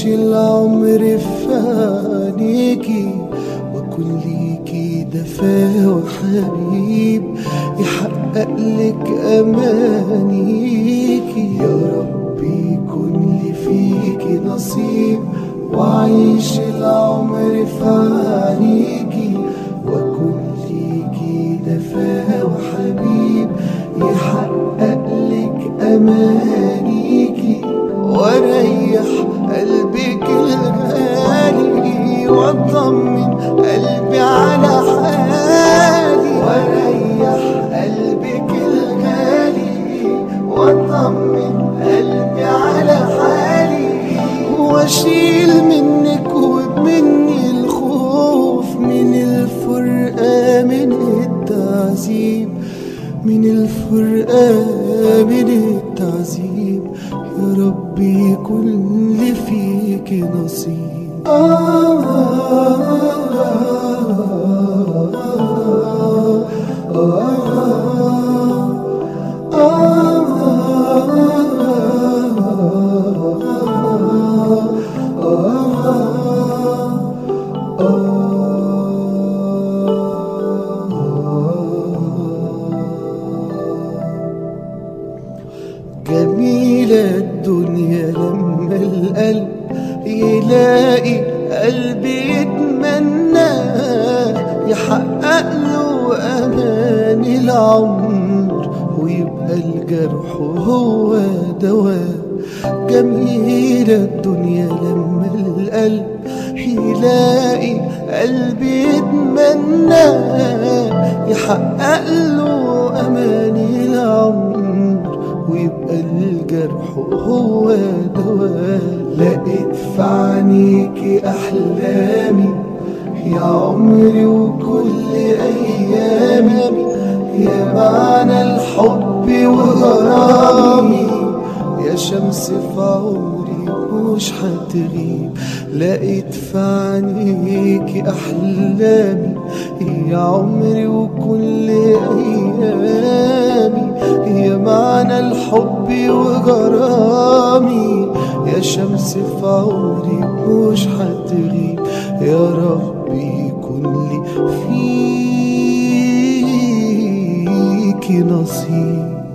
وعيش العمر في عينيكي وكن ليكي دفا وحبيب يحقق لك أمانيكي يا ربي يكون لي فيكي نصيب وعيش العمر في عينيكي وكن ليكي دفا وحبيب يحقق لك أمانيكي واريح قلبك الغالي واطمن قلبي على حالي واريح قلبك الغالي واطمن قلبي على حالي واشيل منك ومني الخوف من الفرقة من التعذيب من الفرقة من التعذيب يا ربي يكون لي فيك نصيب جميلة الدنيا لما القلب يلاقي قلبي يتمنى يحقق له أمان العمر ويبقى الجرح هو دواء جميلة الدنيا لما القلب يلاقي قلبي يتمنى يحقق له أمان العمر ويبقى الجرح هو دواء لقيت في عينيكي أحلامي يا عمري وكل أيامي يا معنى الحب وغرامي يا شمس في عمري مش هتغيب لقيت في عينيكي أحلامي يا عمري وكل أيامي يا معنى الحب وغرامي يا شمس في عمري مش هتغيب يا ربي يكون لي فيكي نصيب